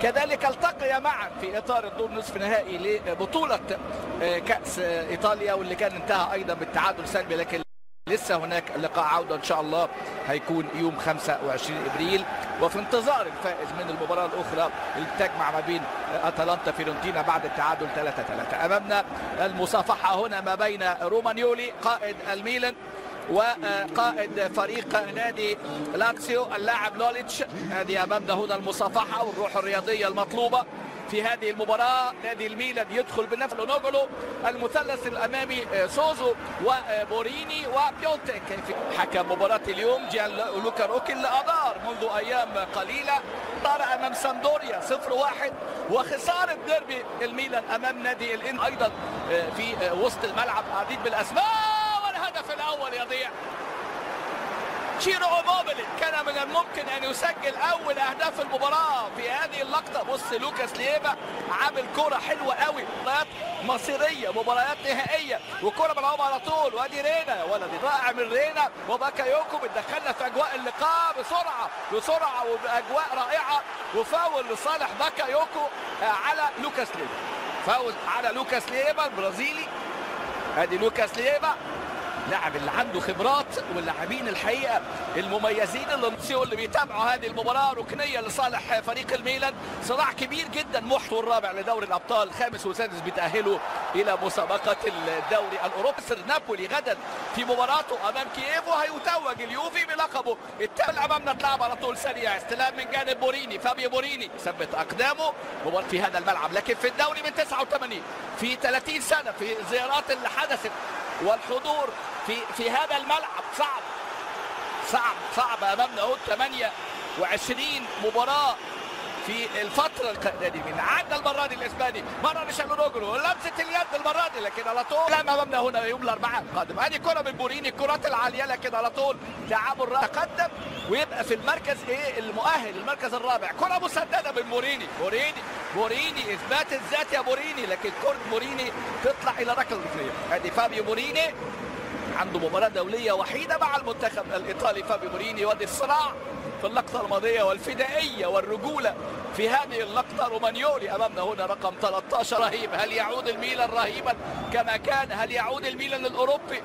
كذلك التقيا معا في اطار الدور نصف نهائي لبطوله كاس ايطاليا واللي كان انتهى ايضا بالتعادل سلبي لكن لسه هناك لقاء عوده ان شاء الله هيكون يوم 25 ابريل وفي انتظار الفائز من المباراه الاخرى اللي تجمع ما بين اتلانتا فيرونتينا بعد التعادل 3 3 امامنا المصافحه هنا ما بين رومانيولي قائد الميلان وقائد فريق نادي لاتسيو اللاعب نوليتش هذه امامنا هنا المصافحه والروح الرياضيه المطلوبه في هذه المباراة نادي الميلان يدخل بنفس نوجلو المثلث الأمامي سوزو وبوريني وبيونتك حكم مباراة اليوم جيان لوكا روكي اللي أدار منذ أيام قليلة طار أمام سامدوريا 0-1 وخسارة ديربي الميلان أمام نادي الإن أيضا في وسط الملعب عديد بالأسماء والهدف الأول يضيع تشيرو اوموبيلي كان من الممكن ان يسجل اول اهداف المباراه في هذه اللقطه بص لوكاس ليبا عامل كره حلوه قوي مباريات مصيريه مباريات نهائيه وكره ملعوبه على طول وادي رينا يا ولدي رائع من رينا وباكايوكو بتدخلنا في اجواء اللقاء بسرعه بسرعه وباجواء رائعه وفاول لصالح باكايوكو على لوكاس ليبا فاول على لوكاس ليبا البرازيلي ادي لوكاس ليبا لاعب اللي عنده خبرات واللاعبين الحقيقه المميزين اللي اللي بيتابعوا هذه المباراه ركنيه لصالح فريق الميلان صراع كبير جدا محور الرابع لدوري الابطال خامس وسادس بيتاهلوا الى مسابقه الدوري الاوروبي نابولي غدا في مباراته امام كييف وهيتوج اليوفي بلقبه التابع امامنا اتلعب على طول سريع استلام من جانب بوريني فابيو بوريني ثبت اقدامه مباراه في هذا الملعب لكن في الدوري من 89 في 30 سنه في الزيارات اللي حدثت والحضور في في هذا الملعب صعب صعب صعب امامنا اهو 28 مباراه في الفترة النادي من عدى المرة دي الإسباني مرة لشالونوجلو لمسة اليد المرة دي لكن على طول لا أمامنا هنا يوم الأربعاء القادم هذه كرة من بوريني الكرات العالية لكن على طول تعامل تقدم ويبقى في المركز إيه المؤهل المركز الرابع كرة مسددة من بوريني بوريني بوريني إثبات الذات يا بوريني لكن كرة بوريني تطلع إلى ركلة ركنية هذه فابيو بوريني عنده مباراة دولية وحيدة مع المنتخب الإيطالي فابيو بوريني يودي الصراع في اللقطة الماضية والفدائية والرجولة في هذه اللقطة رومانيولي أمامنا هنا رقم 13 رهيب هل يعود الميلان رهيبا كما كان هل يعود الميلان الأوروبي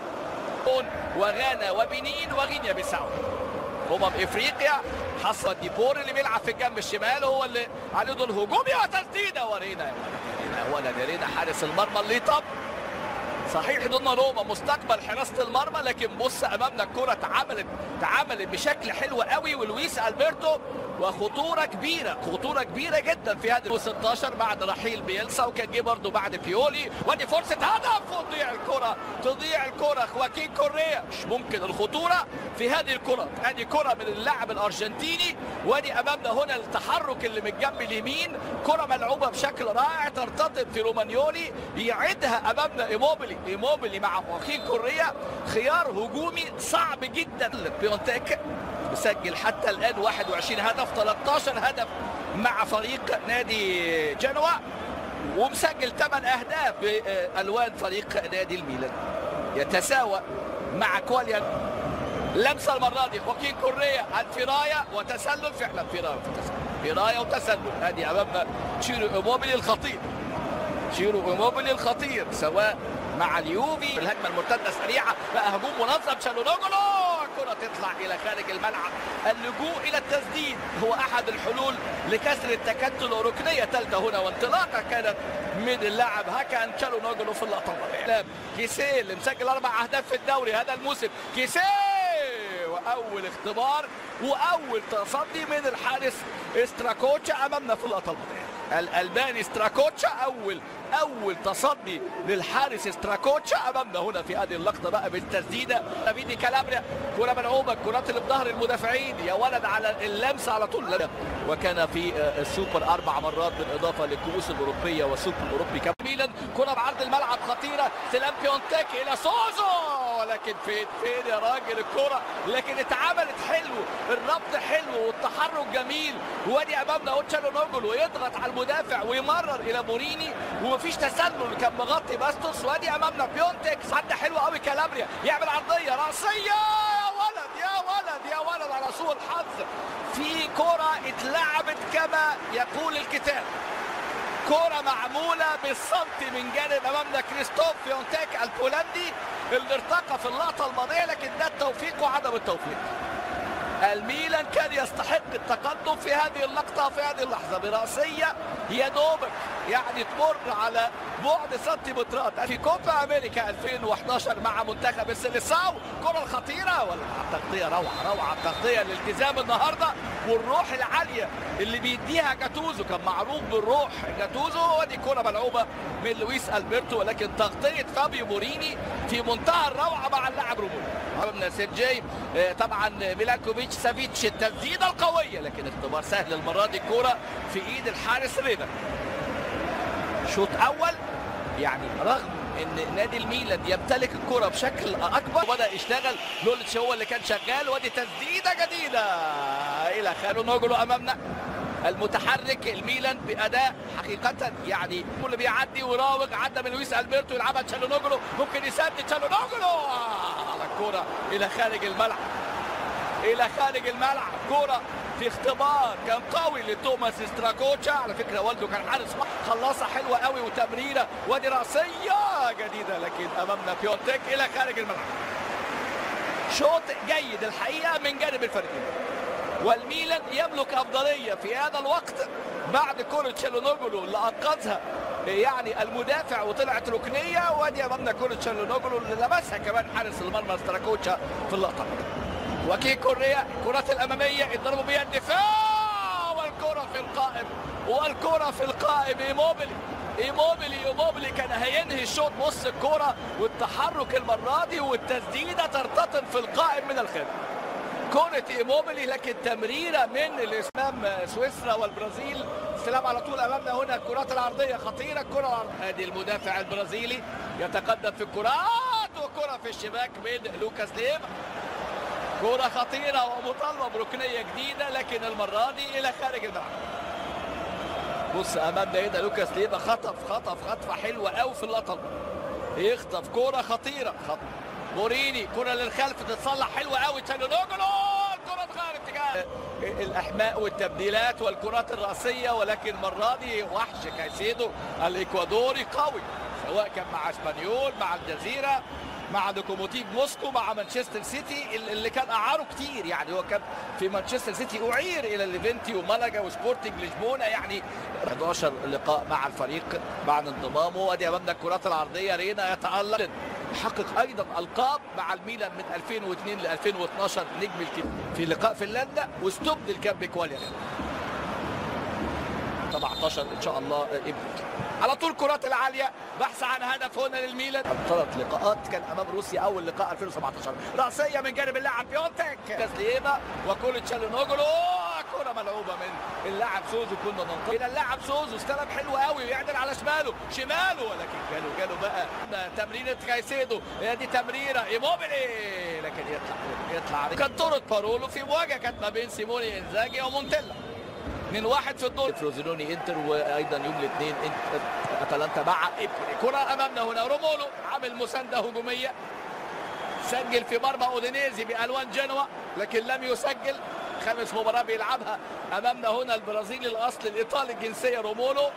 وغانا وبنين وغينيا بيساو أمم إفريقيا حصل ديبور اللي بيلعب في الجنب الشمال هو اللي عليه دور هجومي وتسديدة ورينا يا ولد يا رينا حارس المرمى اللي طب صحيح دوناروما مستقبل حراسه المرمى لكن بص امامنا الكره اتعملت اتعملت بشكل حلو قوي ولويس البرتو وخطوره كبيره خطوره كبيره جدا في هذه 16 بعد رحيل بيلسا وكان جه برضه بعد بيولي ودي فرصه هدف وتضيع الكره تضيع الكره خواكين كوريا مش ممكن الخطوره في هذه الكره ادي كره من اللاعب الارجنتيني وادي امامنا هنا التحرك اللي من الجنب اليمين كره ملعوبه بشكل رائع ترتطم في رومانيولي يعيدها امامنا ايموبيلي ايموبيلي مع خواكين كوريا خيار هجومي صعب جدا بيونتاك مسجل حتى الان 21 هدف 13 هدف مع فريق نادي جنوا ومسجل 8 اهداف بالوان فريق نادي الميلان يتساوى مع كواليان لمسه المره دي خوكين كوريا الفرايه وتسلل فعلا فرايه وتسلل فرايه وتسلل هذه امامنا تشيرو اوموبيلي الخطير تشيرو اوموبيلي الخطير سواء مع اليوفي الهجمه المرتده سريعه بقى هجوم منظم شالونوجلو كره تطلع الى خارج الملعب اللجوء الى التسديد هو احد الحلول لكسر التكتل وركنيه ثالثه هنا وانطلاقه كانت من اللاعب هاكان تشالونوجلو في اللقطه الرابعه كيسيه اللي مسجل اربع اهداف في الدوري هذا الموسم كيسيه واول اختبار واول تصدي من الحارس استراكوتشا امامنا في اللقطه الماضيه الالباني استراكوتشا اول اول تصدي للحارس استراكوتشا امامنا هنا في هذه اللقطه بقى بالتسديده دافيدي كالابريا كره ملعوبه الكرات اللي بظهر المدافعين يا ولد على اللمسه على طول وكان في السوبر اربع مرات بالاضافه للكؤوس الاوروبيه والسوبر الاوروبي كان ميلان كره بعرض الملعب خطيره سلام بيونتاك الى سوزو ولكن فين فين يا راجل الكره لكن اتعملت حلو الربط حلو والتحرك جميل وادي امامنا اوتشالو نوجل ويضغط على المدافع ويمرر الى موريني ومفيش تسلل كان مغطي باستوس وادي امامنا بيونتك عدى حلو قوي كالابريا يعمل عرضيه راسيه يا ولد يا ولد ولد يا ولد على سوء الحظ في كرة اتلعبت كما يقول الكتاب كرة معمولة بالسنتي من جانب أمامنا كريستوف فيونتاك البولندي اللي ارتقى في اللقطة الماضية لكن ده التوفيق وعدم التوفيق الميلان كان يستحق التقدم في هذه اللقطة في هذه اللحظة برأسية يا دوبك يعني تمر على بعد سنتيمترات في كوبا أمريكا 2011 مع منتخب السيليساو كرة خطيرة ولا تغطية روعة روعة تغطية الالتزام النهاردة والروح العالية اللي بيديها جاتوزو كان معروف بالروح جاتوزو ودي كرة ملعوبة من لويس ألبرتو ولكن تغطية فابيو موريني في منتهى الروعة مع اللاعب رومولو من سيرجي طبعا ميلانكوفيتش سافيتش التسديده القويه لكن اختبار سهل المره دي الكوره في ايد الحارس رينا شوط اول يعني رغم ان نادي الميلان يمتلك الكره بشكل اكبر وبدا يشتغل لولتش هو اللي كان شغال ودي تسديده جديده الى خالو نوجلو امامنا المتحرك الميلان باداء حقيقه يعني كل بيعدي ويراوغ عدى من لويس البرتو يلعبها تشالونوجلو ممكن يسدد تشالونوجلو على الكره الى خارج الملعب الى خارج الملعب كره في اختبار كان قوي لتوماس ستراكوتشا على فكره والده كان حارس خلصها حلوه قوي وتمريره وادي راسيه جديده لكن امامنا بيونتك الى خارج الملعب شوط جيد الحقيقه من جانب الفريقين والميلان يملك افضليه في هذا الوقت بعد كره تشالونوجلو اللي انقذها يعني المدافع وطلعت ركنيه وادي امامنا كره تشالونوجلو اللي لمسها كمان حارس المرمى ستراكوتشا في اللقطه وكي كوريا الكرات الاماميه يضربوا بها الدفاع والكره في القائم والكره في القائم ايموبيلي ايموبيلي ايموبيلي كان هينهي الشوط نص الكره والتحرك المره دي والتسديده ترتطم في القائم من الخلف كرة ايموبيلي لكن تمريرة من الاسلام سويسرا والبرازيل استلام على طول امامنا هنا الكرات العرضية خطيرة الكرة العرضية ادي المدافع البرازيلي يتقدم في الكرات وكرة في الشباك من لوكاس ليم كرة خطيرة ومطالبة بركنية جديدة لكن المرة دي إلى خارج الملعب. بص أمامنا هنا لوكاس ليبا خطف خطف خطفة حلوة قوي في اللقطة يخطف كرة خطيرة خطف موريني كرة للخلف تتصلح حلوة قوي تشالونوجلو الكرة تغير اتجاه الإحماء والتبديلات والكرات الرأسية ولكن المرة دي وحش كايسيدو الإكوادوري قوي سواء كان مع اسبانيول مع الجزيرة مع لوكوموتيف موسكو مع مانشستر سيتي اللي كان اعاره كتير يعني هو كان في مانشستر سيتي اعير الى ليفنتي ومالاجا وسبورتنج لشبونه يعني 11 لقاء مع الفريق بعد انضمامه وادي امامنا الكرات العرضيه رينا يتالق حقق ايضا القاب مع الميلان من 2002 ل 2012 نجم الكبير في لقاء فنلندا واستبدل كان بكواليا 17 ان شاء الله ابن على طول كرات العاليه بحث عن هدف هنا للميلان ثلاث لقاءات كان امام روسيا اول لقاء 2017 راسيه من جانب اللاعب بيونتك كاسليما وكل تشالونوجلو كره ملعوبه من اللاعب سوزو كنا ننطق الى اللاعب سوزو استلم حلو قوي ويعدل على شماله شماله ولكن جاله جاله بقى تمريره كايسيدو دي تمريره ايموبيلي لكن يطلع يطلع كانت طرد بارولو في مواجهه كانت ما بين سيموني انزاجي ومونتيلا من واحد في الدور فروزينوني انتر وايضا يوم الاثنين اتلانتا مع كره امامنا هنا رومولو عامل مسانده هجوميه سجل في مرمى اودينيزي بالوان جنوا لكن لم يسجل خامس مباراه بيلعبها امامنا هنا البرازيلي الاصل الايطالي الجنسيه رومولو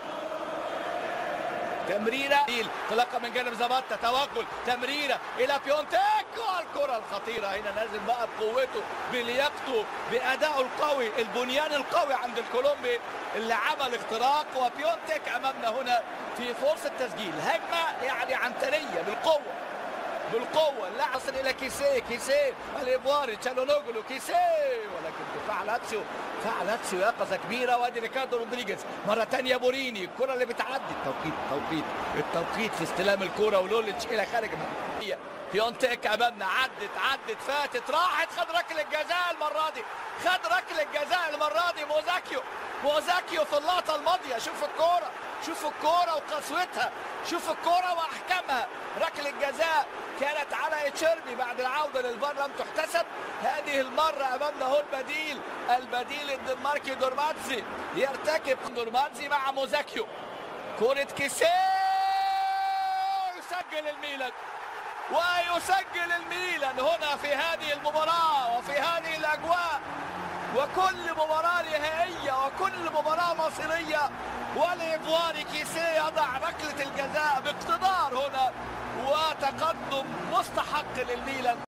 تمريره تلقى من جانب زباتا توغل تمريره الى بيونتيك والكره الخطيره هنا نازل بقى بقوته بلياقته بادائه القوي البنيان القوي عند الكولومبي اللي عمل اختراق وبيونتيك امامنا هنا في فرصه تسجيل هجمه يعني عنتريه بالقوه بالقوه لا يصل الى كيسيه كيسيه الايفواري تشالونوجلو كيسيه ولكن دفاع لاتسيو دفاع لاتسيو يقظه كبيره وادي ريكاردو رودريجيز مره ثانيه بوريني الكره اللي بتعدي التوقيت التوقيت التوقيت في استلام الكره ولولتش الى خارج الملعب بيونتيك امامنا عدت عدت فاتت راحت خد ركله الجزاء المره دي خد ركله الجزاء المره دي موزاكيو موزاكيو في اللقطه الماضيه شوف الكوره شوف الكوره وقسوتها شوف الكوره واحكامها ركله الجزاء كانت على اتشيربي بعد العوده للفار لم تحتسب هذه المره امامنا هو البديل البديل الدنماركي دورماتزي يرتكب دورماتزي مع موزاكيو كره كيسيه يسجل الميلان ويسجل الميلان هنا في هذه المباراة وفي هذه الأجواء وكل مباراة نهائية وكل مباراة مصيرية وليفواري كيسيه يضع ركلة الجزاء باقتدار هنا وتقدم مستحق للميلان